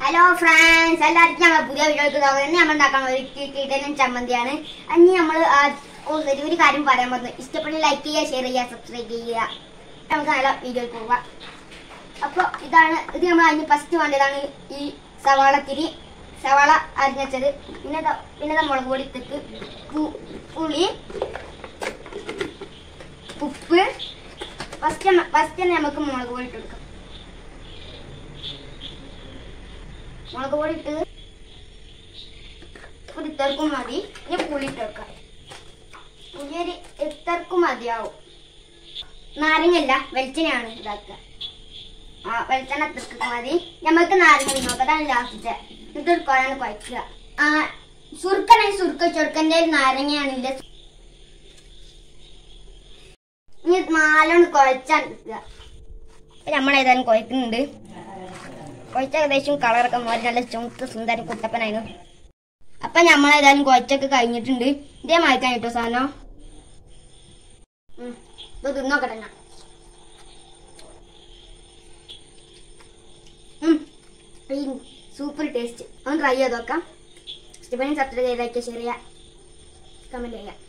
hello friends എല്ലാവർക്കും ഞങ്ങൾ പുതിയ വീഡിയോക്ക് സ്വാഗതം നമ്മൾ ഉണ്ടാക്കാൻ ഒരു കിടലൻ ചമ്മന്തിയാണ് അന്ന് നമ്മൾ ഒരു കാര്യം പറയാൻ പോകുന്നത് ഇഷ്ടപ്പെട്ട ലൈക്ക് ചെയ്യുക ഷെയർ ചെയ്യുക സബ്സ്ക്രൈബ് ചെയ്യുക നമുക്ക് നല്ല വീഡിയോയിൽ പോവാം അപ്പോൾ ഇതാണ് ഇത് നമ്മൾ അതിന് ഫസ്റ്റ് വേണ്ടതാണ് ഈ സവാളത്തിരി സവാള അരിഞ്ഞത് പിന്നെ ദാ- പിന്നെ ദാ മുളക് പൊടി ഇട്ടിട്ട് പു- പുളി ഉപ്പ് ഫസ്റ്റ് ഫസ്റ്റ് തന്നെ നമുക്ക് മുളക് പൊടി ഇട്ട് കൊടുക്കാം മുളക് പൊടി ഇട്ട് ഒരു ഇത്തർക്കും മതി ഇനി പുളി ഇട്ട് വെക്കാം പുളി ഒരു ഇത്തർക്കും മതിയാവും നാരങ്ങല്ല വെളിച്ചെണ്ണയാണ് ഇതാക്കുക ആ വെളിച്ചെണ്ണ ഇത്രക്ക് മതി നമുക്ക് നാരങ്ങ നോക്കാം അതാണ് ലാസ്റ്റ് ഇത് എടുക്കാനാണ് കുഴക്കുക ആ സുർക്കനായി സുർക്ക ചൊറുക്കൻ്റെ നാരങ്ങയാണില്ല ഇനി നാലോണ്ട് കുഴച്ചാൽ എടുക്കുക നമ്മളേതായാലും കുഴക്കുന്നുണ്ട് കുഴച്ച ഏകദേശം കളറൊക്കെ മാറി നല്ല ചുമത്ത് സുന്ദരം കുട്ടപ്പനായിരുന്നു അപ്പൊ നമ്മളേതായാലും കുഴച്ചൊക്കെ കഴിഞ്ഞിട്ടുണ്ട് ഇതേ മായ്ക്കാൻ കിട്ടോ സാധനം ഉം, ഇത് തിന്നോക്കട്ടെ ഞാൻ സൂപ്പർ ടേസ്റ്റ് ഒന്ന് ട്രൈ ചെയ്ത് നോക്കാം ഇഷ്ടപ്പെടുന്ന സബ്സ്ക്രൈബ് ചെയ്താക്കിയ ഷെയർ ചെയ്യാം കമന്റ് ചെയ്യാം